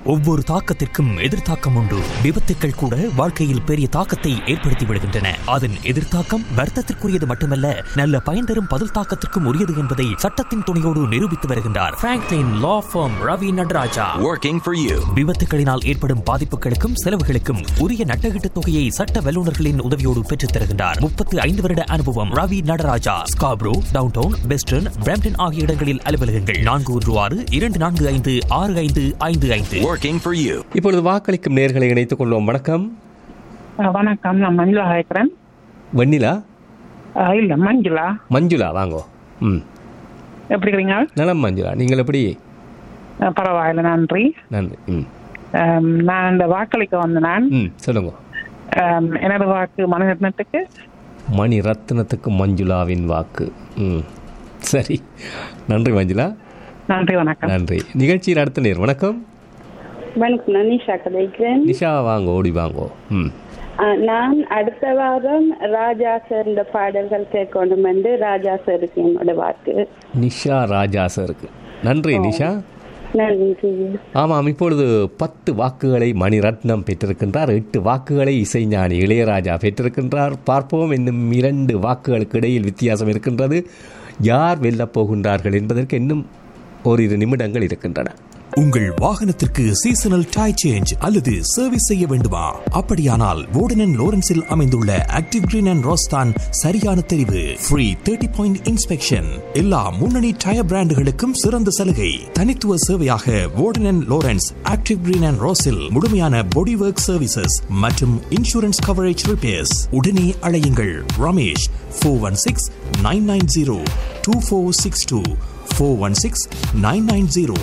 ஒவ்வொரு தாக்கத்திற்கும் எதிர்த்தாக்கம் உண்டு விபத்துக்கள் கூட வாழ்க்கையில் பெரிய தாக்கத்தை ஏற்படுத்தி விடுகின்றன அதன் எதிர்த்தாக்கம் வர்த்தத்திற்குரியது மட்டுமல்ல நல்ல பயன் தரும் பதில் தாக்கத்திற்கும் உரியது என்பதை சட்டத்தின் துணையோடு நிரூபித்து வருகின்றார் Franklin law firm Ravi Nataraja Working for you. விபத்துகளினால் ஏற்படும் பாதிப்புகளுக்கும் செலவுகளுக்கும் உரிய நட்டகீட்டு தொகையை சட்ட வல்லுநர்களின் உதவியோடு பெற்றுத் தருகின்றார் முப்பத்து ஐந்து வருட அனுபவம் Ravi Nataraja Scarborough downtown western Brampton ஆகிய இடங்களில் அலுவலகங்கள் நான்கு ஒன்று ஆறு இரண்டு நான்கு ஐந்து ஆறு ஐந்து ஐந்து ஐந்து Working for you. இப்பொழுது வாக்களிக்கும் நேர்களை இணைத்துக் கொள்வோம் வணக்கம் அஹ் வணக்கம் நான் மஞ்சுளா கேட்குறேன் வெண்ணிலா இல்லை மஞ்சுளா மஞ்சுளா வாங்கோ ம் எப்படி இருக்கிறீங்க நலம் மஞ்சுளா நீங்கள் எப்படி அஹ் பரவாயில்ல நன்றி நன்றி ம் அம், நான் இந்த வாக்களிக்க வந்த நான் ம் சொல்லுங்க அம், எனது வாக்கு மனிதனத்துக்கு மணி ரத்னத்துக்கு மஞ்சுளாவின் வாக்கு ம் சரி நன்றி மஞ்சுளா நன்றி வணக்கம் நன்றி நிகழ்ச்சியில் அடுத்த நேர் வணக்கம் வணக்கம் நான் நிஷா கதைக்கிறேன் நிஷா வாங்க ஓடி வாங்கோ ம் ஆ, நான் அடுத்த வாரம் ராஜா சார் இந்த பாடல்கள் கேட்கணும் என்று ராஜா சாருக்கு என்னோட வாக்கு நிஷா ராஜா சருக்கு நன்றி நிஷா நன்றி ஆமாம் இப்பொழுது பத்து வாக்குகளை மணிரத்னம் பெற்றிருக்கின்றார் எட்டு வாக்குகளை இசைஞானி இளையராஜா பெற்றிருக்கின்றார் பார்ப்போம் இன்னும் இரண்டு வாக்குகளுக்கு இடையில் வித்தியாசம் இருக்கின்றது யார் வெல்லப் போகின்றார்கள் என்பதற்கு இன்னும் ஓரிரு நிமிடங்கள் இருக்கின்றன உங்கள் வாகனத்திற்கு சீசனல் டாய் சேஞ்ச் அல்லது சர்வீஸ் செய்ய வேண்டுமா அப்படியானால் வோர்டன் லோரன்ஸில் அமைந்துள்ள ஆக்டிவ் கிரீன் அண்ட் ரோஸ்தான் சரியான தெரிவு ஃப்ரீ தேர்ட்டி பாயிண்ட் இன்ஸ்பெக்ஷன் எல்லா முன்னணி டயர் பிராண்டுகளுக்கும் சிறந்த சலுகை தனித்துவ சேவையாக Warden Lawrence active green and ரோஸில் முழுமையான பாடி ஒர்க் சர்வீசஸ் மற்றும் இன்சூரன்ஸ் கவரேஜ் ரிப்பேர்ஸ் உடனே அழையுங்கள் Ramesh four one six nine nine zero two four six two four one six nine nine zero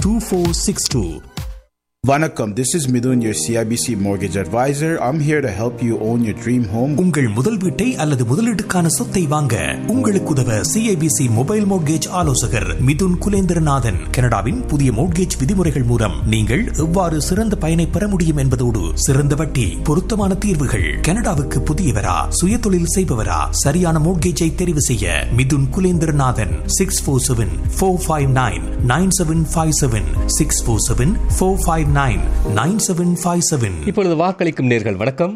2462. Vanakkam, this is Midun, your CIBC mortgage advisor. I'm here to help you own your dream home. உங்கள் முதல் வீட்டை அல்லது முதலீட்டுக்கான சொத்தை வாங்க உங்களுக்கு உதவ CIBC mobile mortgage ஆலோசகர் மிதுன் குலேந்திரநாதன் கனடாவின் புதிய மோட்கேஜ் விதிமுறைகள் மூலம் நீங்கள் எவ்வாறு சிறந்த பயனை பெற முடியும் என்பதோடு சிறந்த வட்டி பொருத்தமான தீர்வுகள் கனடாவுக்கு புதியவரா சுயதொழில் செய்பவரா சரியான மோட்கேஜை தெரிவு செய்ய Mithun Kulendranathan six four seven four five nine nine seven five seven six four seven four five nine nine seven five seven இப்பொழுது வாக்களிக்கும் நேர்கள் வணக்கம்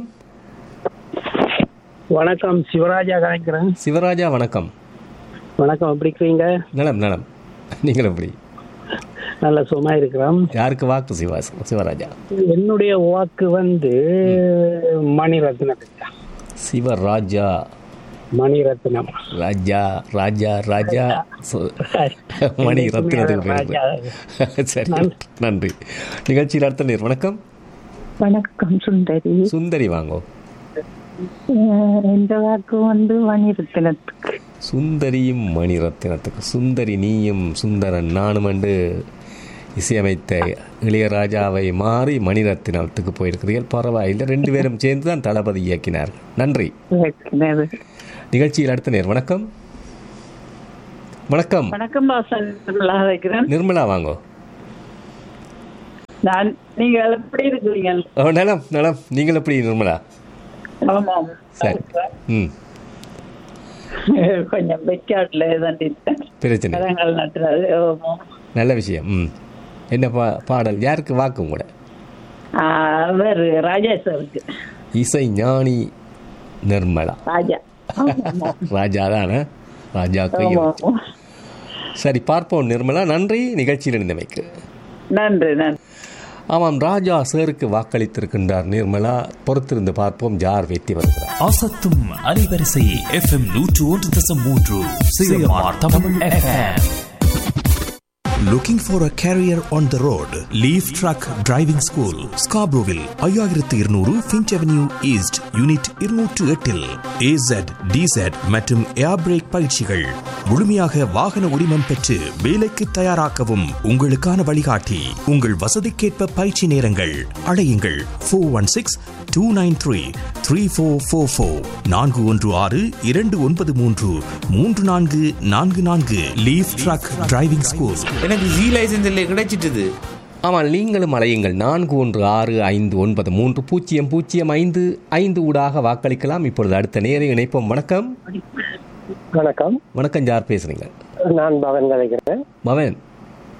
வணக்கம் சிவராஜா கலைக்கிறேன் சிவராஜா வணக்கம் வணக்கம் எப்படி இருக்கிறீங்க நலம் நலம் நீங்கள் எப்படி நல்ல சும்மா இருக்கிறோம் யாருக்கு வாக்கு சிவா சிவராஜா என்னுடைய வாக்கு வந்து மணிரத்னத்துக்கு தான். சிவராஜா மணிரத்னம் ராஜா ராஜா ராஜா சு- மணி ரத்தினத்துக்கு ராஜா. பேரு. சரி நன்றி நிகழ்ச்சியில் அடுத்த நேர் வணக்கம் வணக்கம் சுந்தரி சுந்தரி வாங்கோ அஹ் இந்த வாக்கு வந்து மணிரத்னத்துக்கு சுந்தரியும் மணிரத்தினத்துக்கு சுந்தரி நீயும் சுந்தரன் நானும் என்று இசையமைத்த இளையராஜாவை மாறி மணிரத்தினத்துக்கு போயிருக்கிறீர்கள் பரவாயில்லை ரெண்டு பேரும் சேர்ந்து தான் தளபதி இயக்கினார் நன்றி இருக்கிறது. நிகழ்ச்சியில் அடுத்த நேர் வணக்கம் வணக்கம் வணக்கம் பாசன் நல்லா வைக்கிறேன் நிர்மலா வாங்கோ நான் நீங்க எப்படி இருக்கிறீங்க ஓ, நலம் நலம் நீங்கள் எப்படி நிர்மலா ஆமாம் சரி ம் கொஞ்சம் பெக்காட்ல ஏதாண்டிட்டேன் பிரச்சனை மரங்கள் நட்டுறது ஆமாம் நல்ல விஷயம் ம் என்ன பா பாடல் யாருக்கு வாக்கு கூட அவர் ராஜா சாருக்கு இசை ஞானி நிர்மலா ராஜா ஆமா, ராஜா தானே ராஜா ஆமா, கையும் ஆமா. சரி பார்ப்போம் நிர்மலா நன்றி நிகழ்ச்சியில் இருந்தமைக்கு நன்றி நன்றி ஆமாம் ராஜா சேருக்கு வாக்களித்திருக்கின்றார் நிர்மலா பொறுத்திருந்து பார்ப்போம் யார் வெற்றி வருகிறார் அசத்தும் அலைவரிசை எஃப்எம் நூற்று ஒன்று தசம் மூன்று CMR Tamil FM Looking for a career on the road? Leaf Truck Driving School, Scarboroughville, ஐயாயிரத்து இருநூறு ஃபின்ச் அவென்யூ ஈஸ்ட் யூனிட் இருநூற்று எட்டில் ஏசட் டிசட் மற்றும் ஏர் பிரேக் பயிற்சிகள் முழுமையாக வாகன உரிமம் பெற்று வேலைக்கு தயாராக்கவும் உங்களுக்கான வழிகாட்டி உங்கள் வசதிக்கேற்ப பயிற்சி நேரங்கள் அழையுங்கள் four one six two nine three three four four four நான்கு ஒன்று ஆறு இரண்டு ஒன்பது மூன்று மூன்று நான்கு நான்கு நான்கு லீஃப் ட்ரக் டிரைவிங் ஸ்கூல் எனக்கு ஜி லைசன்ஸ் இல்லை கிடைச்சிட்டுது ஆமாம் நீங்களும் அலையுங்கள் நான்கு ஒன்று ஆறு ஐந்து ஒன்பது மூன்று பூஜ்ஜியம் பூஜ்ஜியம் ஐந்து ஐந்து ஊடாக வாக்களிக்கலாம் இப்பொழுது அடுத்த நேர இணைப்போம் வணக்கம் வணக்கம் வணக்கம் யார் பேசுறீங்க நான் பவன் கலைக்கிறேன் பவன்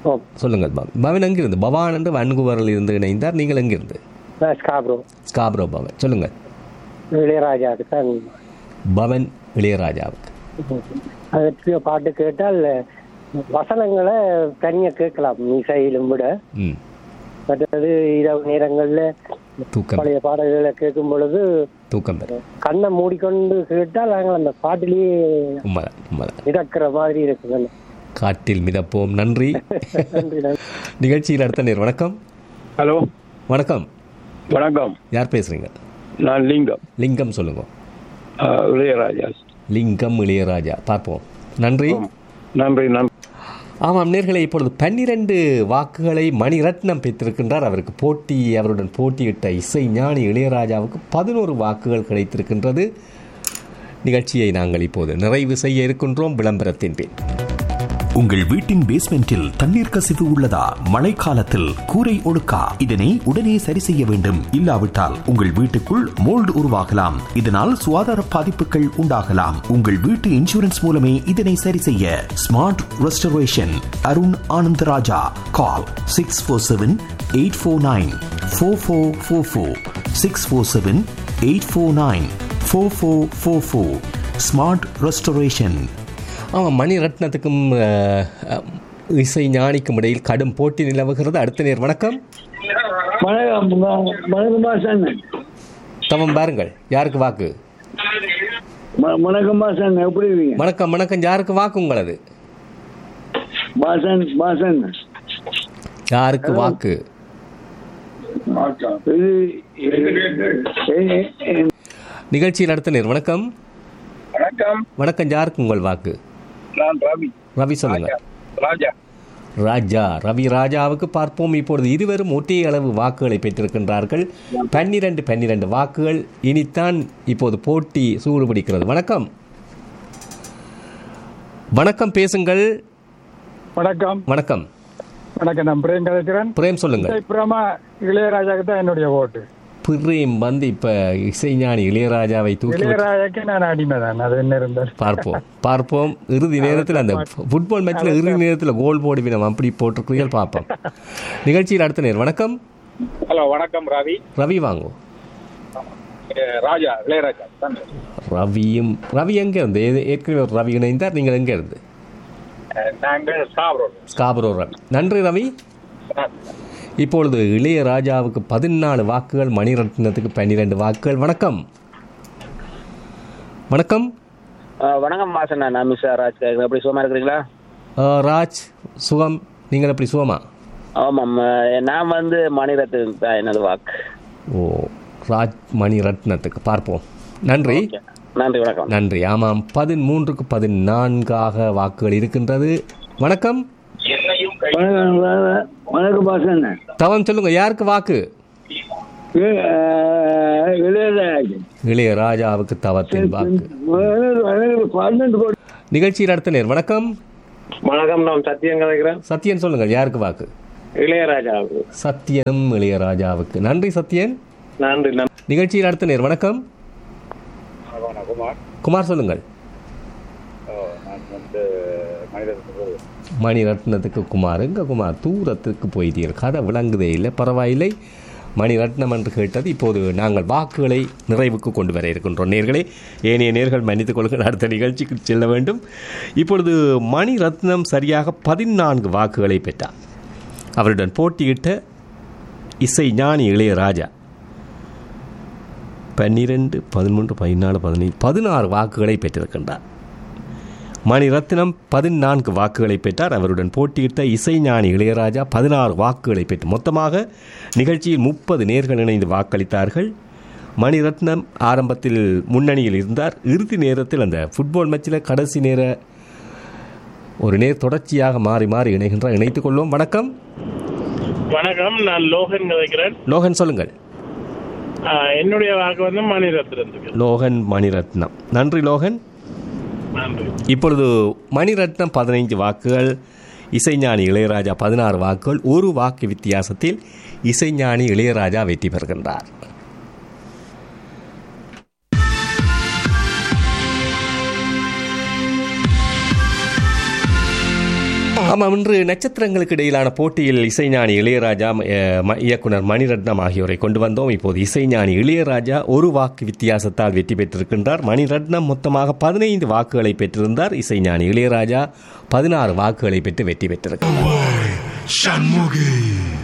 ஓ சொல்லுங்கள் பவன் பவன் எங்கிருந்து பவான் என்று வன்குவரில் இருந்து இணைந்தார் நீங்கள் எங்கிருந்து ஸ்காப்ரோ ஸ்காப்ரோ பவன் சொல்லுங்கள் இளையராஜாவுக்கு தான் பவன் இளையராஜாவுக்கு அதற்கு பாட்டு கேட்டால் வசனங்களை தனியாக கேட்கலாம் இசையிலும் விட ம் மற்றது இரவு நேரங்களில் தூக்கம் பழைய பாடல்களை கேட்கும் பொழுது தூக்கம் பெறும் கண்ணை மூடிக்கொண்டு கேட்டால் நாங்கள் அந்த பாட்டிலேயே உண்மைதான் உண்மைதான் மிதக்கிற மாதிரி இருக்குங்க காட்டில் மிதப்போம் நன்றி நன்றி நன்றி நிகழ்ச்சியில் அடுத்த நேர் வணக்கம் ஹலோ வணக்கம் வணக்கம் யார் பேசுறீங்க நான் லிங்கம் லிங்கம் சொல்லுங்க அஹ், இளையராஜா லிங்கம் இளையராஜா பார்ப்போம் நன்றி நன்றி நன்றி ஆமாம் நேர்களை இப்பொழுது பன்னிரண்டு வாக்குகளை மணிரத்னம் பெற்றிருக்கின்றார் அவருக்கு போட்டி அவருடன் போட்டியிட்ட இசை ஞானி இளையராஜாவுக்கு பதினோரு வாக்குகள் கிடைத்திருக்கின்றது நிகழ்ச்சியை நாங்கள் இப்போது நிறைவு செய்ய இருக்கின்றோம் விளம்பரத்தின் பின் உங்கள் வீட்டின் பேஸ்மெண்டில் தண்ணீர் கசிவு உள்ளதா மழைக்காலத்தில் கூரை ஒழுக்கா இதனை உடனே சரி செய்ய வேண்டும் இல்லாவிட்டால் உங்கள் வீட்டுக்குள் மோல்டு உருவாகலாம் இதனால் சுகாதார பாதிப்புகள் உண்டாகலாம் உங்கள் வீட்டு இன்சூரன்ஸ் மூலமே இதனை சரி செய்ய smart restoration Arun Anandaraja call six four seven eight four nine four four four four six four seven eight four nine four four four four smart restoration ஆமாம் மணிரத்னத்துக்கும் அஹ், அஹ், இசை ஞானிக்கும் இடையில் கடும் போட்டி நிலவுகிறது அடுத்த நேர் வணக்கம் வணக்கம் வணக்கம் பாசன் தவம் பாருங்கள் யாருக்கு வாக்கு வணக்கம் பாசன் எப்படி இருக்கீங்க வணக்கம் வணக்கம் யாருக்கு வாக்கு உங்களது பாசன் பாசன் யாருக்கு வாக்கு இது நிகழ்ச்சியில் அடுத்த நேர் வணக்கம் வணக்கம் வணக்கம் யாருக்கு உங்கள் வாக்கு நான் ரவி ரவி சொல்லுங்க ராஜா ராஜா ரவி ராஜாவுக்கு பார்ப்போம் இப்பொழுது இருவரும் ஒற்றை அளவு வாக்குகளை பெற்றிருக்கின்றார்கள் பன்னிரண்டு பன்னிரண்டு வாக்குகள் இனித்தான் இப்போது போட்டி சூடு பிடிக்கிறது வணக்கம் வணக்கம் பேசுங்கள் வணக்கம் வணக்கம் வணக்கம் நான் பிரேம் கதைக்கிறேன் பிரேம் சொல்லுங்கள் அப்புறமா இளையராஜாக்கு தான் என்னுடைய ஓட்டு பிரேம் வந்து இப்ப இசைஞானி இளையராஜாவை தூக்கி விட்டு- இளையராஜாக்கு நான் அடிமை தான் அது என்ன இருந்தால் பார்ப்போம் பார்ப்போம் இறுதி நேரத்தில் அந்த ஃபுட்பால் மேட்ச்ல இறுதி நேரத்தில் கோல் போடுவினம் அப்படி போட்டிருக்கிறீர்கள் பார்ப்போம் நிகழ்ச்சியில் அடுத்த நேர் வணக்கம் ஹலோ வணக்கம் ரவி ரவி வாங்கோ அஹ் ராஜா இளையராஜா தான் ரவியும் ரவி எங்க இருந்து ஏ- ஏற்கனவே ஒரு ரவி இணைந்தார் நீங்கள் எங்க இருந்து அஹ் நாங்கள் சாப்பிட்றோம் ஸ்காபரோ ரவி நன்றி ரவி இப்பொழுது இளையராஜாவுக்கு பதினாலு வாக்குகள் மணிரத்னத்துக்கு பன்னிரெண்டு வாக்குகள் வணக்கம் வணக்கம் வணக்கம் மாசன் நான் மிஸ் ராஜ் கேட்குறேன் எப்படி சுகமா இருக்கிறீங்களா ஆ, ராஜ் சுகம் நீங்கள் எப்படி சுகமா ஆமாம் அஹ் நான் வந்து மணிரத்னம் தான் எனது வாக்கு ஓ ராஜ் மணிரத்னத்துக்கு பார்ப்போம் நன்றி நன்றி வணக்கம் நன்றி ஆமாம் பதிமூன்றுக்கு பதினான்காக வாக்குகள் இருக்கின்றது வணக்கம் வணக்கம் வணக்கம் பாசன் தவம் சொல்லுங்க யாருக்கு வாக்கு இளையராஜா இளையராஜாவுக்கு தவத்தின் வாக்கு பன்னெண்டு கோடி நிகழ்ச்சியில் அடுத்த நேர் வணக்கம் வணக்கம் நான் சத்தியம் கதைக்கிறேன் சத்யன் சொல்லுங்கள் யாருக்கு வாக்கு இளையராஜாவுக்கு சத்யனும் இளையராஜாவுக்கு நன்றி சத்யன் நன்றி நன்றி நிகழ்ச்சியில் அடுத்த நேர் வணக்கம் குமார் குமார் சொல்லுங்கள் நான் வந்து மனிதர்கள் மணிரத்னத்துக்கு குமார் எங்க குமார் தூரத்துக்கு போயிட்டீர்கள் கதை விளங்குதே இல்லை பரவாயில்லை மணிரத்னம் என்று கேட்டது இப்போது நாங்கள் வாக்குகளை நிறைவுக்கு கொண்டு வர இருக்கின்றோம் நேர்களே ஏனைய நேர்கள் மன்னித்துக் கொள்ளுங்கள் அடுத்த நிகழ்ச்சிக்கு செல்ல வேண்டும் இப்பொழுது மணிரத்னம் சரியாக பதினான்கு வாக்குகளை பெற்றார் அவருடன் போட்டியிட்ட இசை ஞானி இளையராஜா பன்னிரெண்டு பதிமூன்று பதினாலு பதினைந்து பதினாறு வாக்குகளை பெற்றிருக்கின்றார் மணிரத்னம் பதினான்கு வாக்குகளை பெற்றார் அவருடன் போட்டியிட்ட இசைஞானி இளையராஜா பதினாறு வாக்குகளை பெற்று மொத்தமாக நிகழ்ச்சியில் முப்பது நேர்கள் இணைந்து வாக்களித்தார்கள் மணிரத்னம் ஆரம்பத்தில் முன்னணியில் இருந்தார் இறுதி நேரத்தில் அந்த ஃபுட்பால் மேட்சில் கடைசி நேர ஒரு நேர் தொடர்ச்சியாக மாறி மாறி இணைகின்றார் இணைத்துக் கொள்வோம் வணக்கம் வணக்கம் நான் லோகன் கதைக்கிறேன் லோகன் சொல்லுங்கள் ஆஹ், என்னுடைய வாக்கு வந்து மணிரத்னத்துக்கு லோகன் மணிரத்னம் நன்றி லோகன் நன்றி இப்பொழுது மணிரத்னம் பதினைந்து வாக்குகள் இசைஞானி இளையராஜா பதினாறு வாக்குகள் ஒரு வாக்கு வித்தியாசத்தில் இசைஞானி இளையராஜா வெற்றி பெறுகின்றார் ஆமாம் இன்று நட்சத்திரங்களுக்கு இடையிலான போட்டியில் இசைஞானி இளையராஜா அஹ், ம- இயக்குனர் மணிரத்னம் ஆகியோரை கொண்டு வந்தோம் இப்போது இசைஞானி இளையராஜா ஒரு வாக்கு வித்தியாசத்தால் வெற்றி பெற்றிருக்கின்றார் மணிரத்னம் மொத்தமாக பதினைந்து வாக்குகளை பெற்றிருந்தார் இசைஞானி இளையராஜா பதினாறு வாக்குகளை பெற்று வெற்றி பெற்றிருக்கிறார் Shanmugi.